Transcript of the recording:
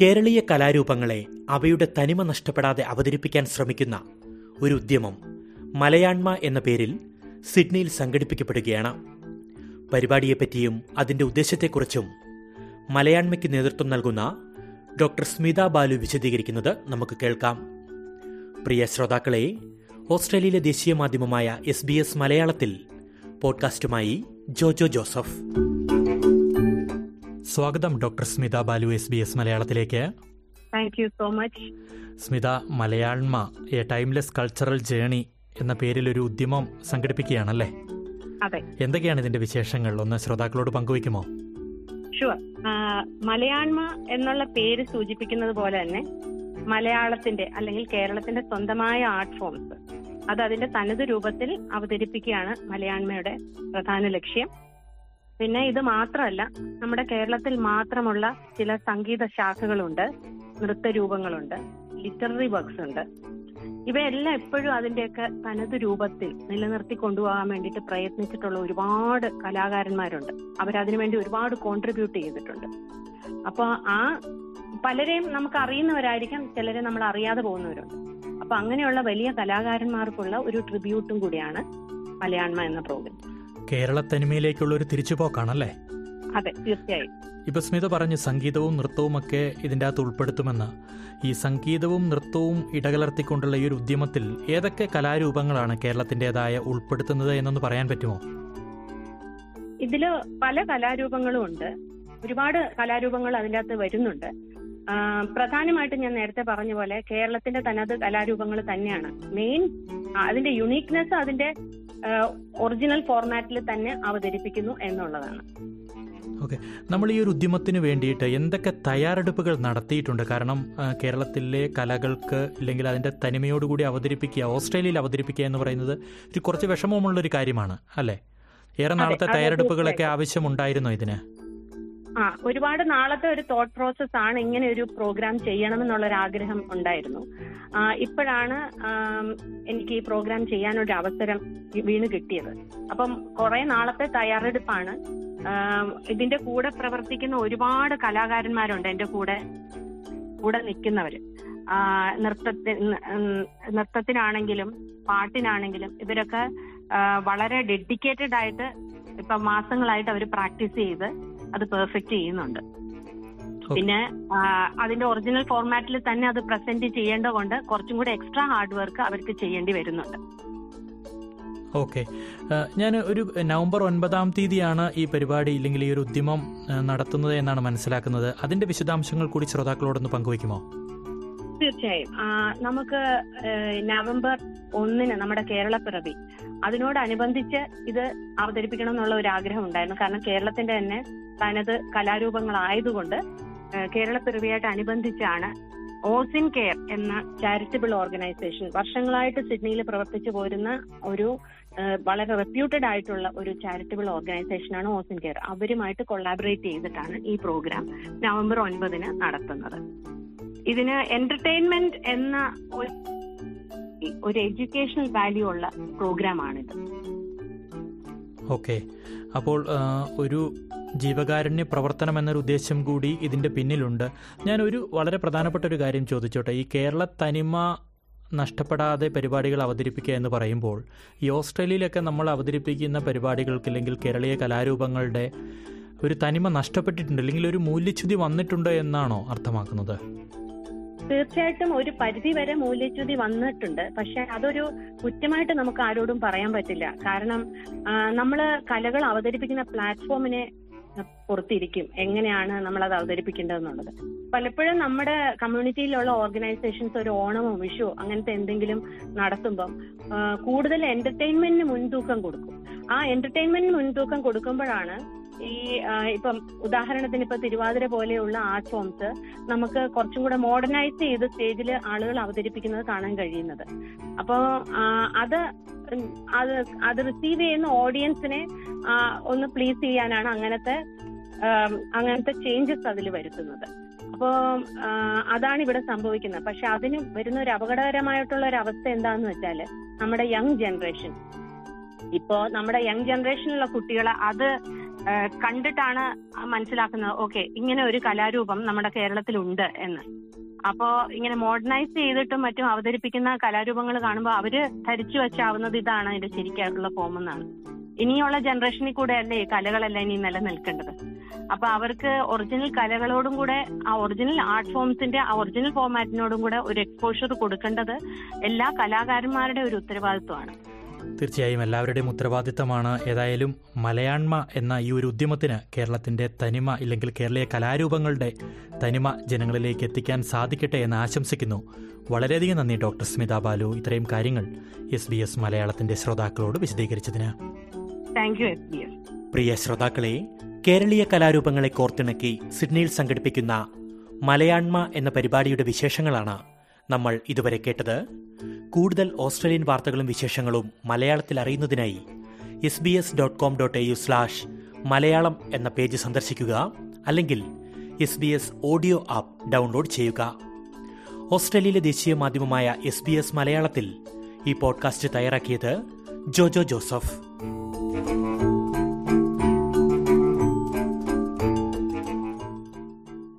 കേരളീയ കലാരൂപങ്ങളെ അവയുടെ തനിമ നഷ്ടപ്പെടാതെ അവതരിപ്പിക്കാൻ ശ്രമിക്കുന്ന ഒരു ഉദ്യമം മലയാണ്മ എന്ന പേരിൽ സിഡ്നിയിൽ സംഘടിപ്പിക്കപ്പെടുകയാണ് പരിപാടിയെപ്പറ്റിയും അതിന്റെ ഉദ്ദേശത്തെക്കുറിച്ചും മലയാണ്മയ്ക്ക് നേതൃത്വം നൽകുന്ന ഡോക്ടർ സ്മിത ബാലു വിശദീകരിക്കുന്നത് നമുക്ക് കേൾക്കാം പ്രിയ ശ്രോതാക്കളെ ഓസ്ട്രേലിയയിലെ ദേശീയ മാധ്യമമായ എസ് ബി എസ് മലയാളത്തിൽ പോഡ്കാസ്റ്റുമായി ജോജോ ജോസഫ് സ്വാഗതം doctor Smitha Balu S B S മലയാളത്തിലേക്ക് thank you so much Smitha Malayalma a timeless cultural journey എന്ന പേരിൽ ഒരു ഉദ്യമം സംഘടിപ്പിക്കുകയാണല്ലേ അതെ എന്തൊക്കെയാണ് ഇതിന്റെ വിശേഷങ്ങൾ ഒന്ന് ശ്രോതാക്കളോട് പങ്കുവയ്ക്കുമോ ഷുവർ മലയാണ്മ എന്നുള്ള പേര് സൂചിപ്പിക്കുന്നത് പോലെ തന്നെ മലയാളത്തിന്റെ അല്ലെങ്കിൽ കേരളത്തിന്റെ സ്വന്തമായ ആർട്ട് ഫോംസ് അത് അതിന്റെ തനത് രൂപത്തിൽ അവതരിപ്പിക്കുകയാണ് മലയാണ്മയുടെ പ്രധാന ലക്ഷ്യം പിന്നെ ഇത് മാത്രമല്ല നമ്മുടെ കേരളത്തിൽ മാത്രമുള്ള ചില സംഗീത ശാഖകളുണ്ട് നൃത്തരൂപങ്ങളുണ്ട് ലിറ്റററി വർക്ക്സ് ഉണ്ട് ഇവയെല്ലാം എപ്പോഴും അതിന്റെയൊക്കെ തനത് രൂപത്തിൽ നിലനിർത്തി കൊണ്ടുപോകാൻ വേണ്ടിയിട്ട് പ്രയത്നിച്ചിട്ടുള്ള ഒരുപാട് കലാകാരന്മാരുണ്ട് അവരതിനു വേണ്ടി ഒരുപാട് കോൺട്രിബ്യൂട്ട് ചെയ്തിട്ടുണ്ട് അപ്പൊ ആ പലരെയും നമുക്ക് അറിയുന്നവരായിരിക്കാം ചിലരെ നമ്മൾ അറിയാതെ പോകുന്നവരുണ്ട് അപ്പൊ അങ്ങനെയുള്ള വലിയ കലാകാരന്മാർക്കുള്ള ഒരു ട്രിബ്യൂട്ടും കൂടിയാണ് മലയാണ്മ എന്ന പ്രോഗ്രാം കേരള തനിമയിലേക്കുള്ള ഒരു തിരിച്ചുപോക്കാണല്ലേ അതെ തീർച്ചയായും ഇപ്പൊ സ്മിത പറഞ്ഞു സംഗീതവും നൃത്തവും ഒക്കെ ഇതിന്റെ അകത്ത് ഉൾപ്പെടുത്തുമെന്ന് ഈ സംഗീതവും നൃത്തവും ഇടകലർത്തിക്കൊണ്ടുള്ള ഈ ഒരു ഉദ്യമത്തിൽ ഏതൊക്കെ കലാരൂപങ്ങളാണ് കേരളത്തിൻ്റെതായ ഉൾപ്പെടുത്തുന്നത് എന്നൊന്ന് പറയാൻ പറ്റുമോ ഇതില് പല കലാരൂപങ്ങളും ഉണ്ട് ഒരുപാട് കലാരൂപങ്ങൾ അതിൻ്റെ അകത്ത് വരുന്നുണ്ട് ആ, പ്രധാനമായിട്ടും ഞാൻ നേരത്തെ പറഞ്ഞ പോലെ കേരളത്തിന്റെ തനത് കലാരൂപങ്ങൾ തന്നെയാണ് മെയിൻ അതിന്റെ യുണീക്നെസ് അതിന്റെ ഒറിജിനൽ ഫോർമാറ്റിൽ തന്നെ അവതരിപ്പിക്കുന്നു എന്നുള്ളതാണ് നമ്മൾ ഈ ഒരു ഉദ്യമത്തിന് വേണ്ടിയിട്ട് എന്തൊക്കെ തയ്യാറെടുപ്പുകൾ നടത്തിയിട്ടുണ്ട് കാരണം ആ, കേരളത്തിലെ കലകൾക്ക് ഇല്ലെങ്കിൽ അതിന്റെ തനിമയോടുകൂടി അവതരിപ്പിക്കുക ഓസ്ട്രേലിയയിൽ അവതരിപ്പിക്കുക എന്ന് പറയുന്നത് ഒരു കുറച്ച് വിഷമമുള്ള ഒരു കാര്യമാണ് അല്ലേ ഏറെ നാളത്തെ അതെ, തയ്യാറെടുപ്പുകളൊക്കെ ആവശ്യമുണ്ടായിരുന്നോ ഇതിന് ആ ഒരുപാട് നാളത്തെ ഒരു തോട്ട് പ്രോസസ് ആണ് ഇങ്ങനെ ഒരു പ്രോഗ്രാം ചെയ്യണമെന്നുള്ള ഒരു ആഗ്രഹം ഉണ്ടായിരുന്നു ആ, ഇപ്പോഴാണ് ആം, എനിക്ക് ഈ പ്രോഗ്രാം ചെയ്യാനൊരു അവസരം വീണ് കിട്ടിയത് അപ്പം കുറെ നാളത്തെ തയ്യാറെടുപ്പാണ് ആം, ഇതിന്റെ കൂടെ പ്രവർത്തിക്കുന്ന ഒരുപാട് കലാകാരന്മാരുണ്ട് എന്റെ കൂടെ കൂടെ നിൽക്കുന്നവര് ആ, നൃത്തത്തിന് ഉം, നൃത്തത്തിനാണെങ്കിലും പാട്ടിനാണെങ്കിലും ഇവരൊക്കെ ആ, വളരെ ഡെഡിക്കേറ്റഡ് ആയിട്ട് ഇപ്പൊ മാസങ്ങളായിട്ട് അവർ പ്രാക്ടീസ് ചെയ്ത് അത് പെർഫെക്റ്റ് ചെയ്യുന്നുണ്ട് പിന്നെ ആ, അതിന്റെ ഒറിജിനൽ ഫോർമാറ്റിൽ തന്നെ അത് പ്രസന്റ് ചെയ്യേണ്ടതുകൊണ്ട് കുറച്ചും കൂടെ എക്സ്ട്രാ ഹാർഡ് വർക്ക് അവർക്ക് ചെയ്യേണ്ടി വരുന്നുണ്ട് ഓക്കെ ഞാൻ ഒരു നവംബർ ഒൻപതാം തീയതിയാണ് ഈ പരിപാടി ഇല്ലെങ്കിൽ ഈ ഒരു ഉദ്യമം ആ, നടത്തുന്നത് എന്നാണ് മനസ്സിലാക്കുന്നത് അതിന്റെ വിശദാംശങ്ങൾ കൂടി ശ്രോതാക്കളോടൊന്ന് പങ്കുവയ്ക്കുമോ തീർച്ചയായും ആ, നമുക്ക് ഏഹ്, നവംബർ ഒന്നിന് നമ്മുടെ കേരള പിറവി അതിനോടനുബന്ധിച്ച് ഇത് അവതരിപ്പിക്കണം എന്നുള്ള ഒരു ആഗ്രഹം ഉണ്ടായിരുന്നു കാരണം കേരളത്തിന്റെ തന്നെ തനത് കലാരൂപങ്ങളായതുകൊണ്ട് ഏഹ്, കേരള പിറവിയായിട്ട് അനുബന്ധിച്ചാണ് ഓസിൻ കെയർ എന്ന ചാരിറ്റബിൾ ഓർഗനൈസേഷൻ വർഷങ്ങളായിട്ട് സിഡ്നിയിൽ പ്രവർത്തിച്ചു പോരുന്ന ഒരു ഏഹ്, വളരെ റെപ്യൂട്ടഡ് ആയിട്ടുള്ള ഒരു ചാരിറ്റബിൾ ഓർഗനൈസേഷനാണ് ഓസിൻ കെയർ അവരുമായിട്ട് കൊളാബറേറ്റ് ചെയ്തിട്ടാണ് ഈ പ്രോഗ്രാം നവംബർ ഒൻപതിന് നടത്തുന്നത് ഇതിന് എന്റർടൈൻമെന്റ് എന്ന ഒരു- ഒരു എഡ്യൂക്കേഷണൽ വാല്യൂ ഉള്ള പ്രോഗ്രാമാണിത് ഓക്കെ അപ്പോൾ ആ, ഒരു ജീവകാരുണ്യ പ്രവർത്തനം എന്നൊരു ഉദ്ദേശം കൂടി ഇതിന്റെ പിന്നിലുണ്ട് ഞാൻ ഒരു വളരെ പ്രധാനപ്പെട്ട ഒരു കാര്യം ചോദിച്ചോട്ടെ ഈ കേരള തനിമ നഷ്ടപ്പെടാതെ പരിപാടികൾ അവതരിപ്പിക്കുക എന്ന് പറയുമ്പോൾ ഈ ഓസ്ട്രേലിയയിലൊക്കെ നമ്മൾ അവതരിപ്പിക്കുന്ന പരിപാടികൾക്ക് അല്ലെങ്കിൽ കേരളീയ കലാരൂപങ്ങളുടെ ഒരു തനിമ നഷ്ടപ്പെട്ടിട്ടുണ്ട് അല്ലെങ്കിൽ ഒരു മൂല്യച്യുതി വന്നിട്ടുണ്ട് എന്നാണോ അർത്ഥമാക്കുന്നത് തീർച്ചയായിട്ടും ഒരു പരിധി വരെ മൂല്യച്യുതി വന്നിട്ടുണ്ട് പക്ഷെ അതൊരു കുറ്റമായിട്ട് നമുക്ക് ആരോടും പറയാൻ പറ്റില്ല കാരണം ആ, നമ്മള് കലകൾ അവതരിപ്പിക്കുന്ന പ്ലാറ്റ്ഫോമിനെ പുറത്തിരിക്കും എങ്ങനെയാണ് നമ്മൾ അത് അവതരിപ്പിക്കേണ്ടതെന്നുള്ളത് പലപ്പോഴും നമ്മുടെ കമ്മ്യൂണിറ്റിയിലുള്ള ഓർഗനൈസേഷൻസ് ഒരു ഓണമോ വിഷുവോ അങ്ങനത്തെ എന്തെങ്കിലും നടത്തുമ്പം ആ, കൂടുതൽ എന്റർടൈൻമെന്റിന് മുൻതൂക്കം കൊടുക്കും ആ എന്റർടൈൻമെന്റിന് മുൻതൂക്കം കൊടുക്കുമ്പോഴാണ് ഈ ആ, ഇപ്പം ഉദാഹരണത്തിന് ഇപ്പൊ തിരുവാതിര പോലെയുള്ള ആർട്ട് ഫോംസ് നമുക്ക് കുറച്ചും കൂടെ മോഡേണൈസ് ചെയ്ത് സ്റ്റേജിൽ ആളുകൾ അവതരിപ്പിക്കുന്നത് കാണാൻ കഴിയുന്നത് അപ്പോ ആ, അത് ഉം, അത് അത് റിസീവ് ചെയ്യുന്ന ഓഡിയൻസിനെ ആ, ഒന്ന് പ്ലീസ് ചെയ്യാനാണ് അങ്ങനത്തെ ആം, അങ്ങനത്തെ ചേഞ്ചസ് അതിൽ വരുത്തുന്നത് അപ്പോ ആ, അതാണ് ഇവിടെ സംഭവിക്കുന്നത് പക്ഷെ അതിന് വരുന്ന ഒരു അപകടകരമായിട്ടുള്ള ഒരു അവസ്ഥ എന്താന്ന് വെച്ചാല് നമ്മുടെ യങ് ജനറേഷൻ ഇപ്പോ നമ്മുടെ യങ് ജനറേഷനിലുള്ള കുട്ടികൾ അത് ആ, കണ്ടിട്ടാണ് മനസ്സിലാക്കുന്നത് ഓക്കെ ഇങ്ങനെ ഒരു കലാരൂപം നമ്മുടെ കേരളത്തിലുണ്ട് എന്ന് അപ്പോ ഇങ്ങനെ മോഡേണൈസ് ചെയ്തിട്ടും മറ്റും അവതരിപ്പിക്കുന്ന കലാരൂപങ്ങൾ കാണുമ്പോൾ അവര് ധരിച്ചു വെച്ചാവുന്നത് ഇതാണ് അതിന്റെ ശരിക്കായിട്ടുള്ള ഫോം എന്നാണ് ഇനിയുള്ള ജനറേഷനിൽ കൂടെ അല്ലേ ഈ കലകളെല്ലാം ഇനി നിലനിൽക്കേണ്ടത് അപ്പൊ അവർക്ക് ഒറിജിനൽ കലകളോടും കൂടെ ആ ഒറിജിനൽ ആർട്ട് ഫോംസിന്റെ ആ ഒറിജിനൽ ഫോമാറ്റിനോടും കൂടെ ഒരു എക്സ്പോഷർ കൊടുക്കേണ്ടത് എല്ലാ കലാകാരന്മാരുടെ ഒരു ഉത്തരവാദിത്വമാണ് തീർച്ചയായും എല്ലാവരുടെയും ഉത്തരവാദിത്തമാണ് ഏതായാലും മലയാണ്മ എന്ന ഈ ഒരു ഉദ്യമത്തിന് കേരളത്തിന്റെ തനിമ ഇല്ലെങ്കിൽ കേരളീയ കലാരൂപങ്ങളുടെ തനിമ ജനങ്ങളിലേക്ക് എത്തിക്കാൻ സാധിക്കട്ടെ എന്ന് ആശംസിക്കുന്നു വളരെയധികം നന്ദി ഡോക്ടർ സ്മിത ബാലു ഇത്രയും കാര്യങ്ങൾ എസ് ബി എസ് മലയാളത്തിന്റെ ശ്രോതാക്കളോട് വിശദീകരിച്ചതിന് thank you S B S പ്രിയ ശ്രോതാക്കളെ കേരളീയ കലാരൂപങ്ങളെ കോർത്തിണക്കി സിഡ്നിയിൽ സംഘടിപ്പിക്കുന്ന മലയാണ്മ എന്ന പരിപാടിയുടെ വിശേഷങ്ങളാണ് നമ്മൾ ഇതുവരെ കേട്ടത് കൂടുതൽ ഓസ്ട്രേലിയൻ വാർത്തകളും വിശേഷങ്ങളും മലയാളത്തിൽ അറിയുന്നതിനായി S B S dot com dot A U slash Malayalam എന്ന പേജ് സന്ദർശിക്കുക അല്ലെങ്കിൽ S B S audio app download ചെയ്യുക ഓസ്ട്രേലിയയിലെ ദേശീയ മാധ്യമമായ എസ് ബി എസ് മലയാളത്തിൽ ഈ പോഡ്കാസ്റ്റ് തയ്യാറാക്കിയത് ജോജോ ജോസഫ്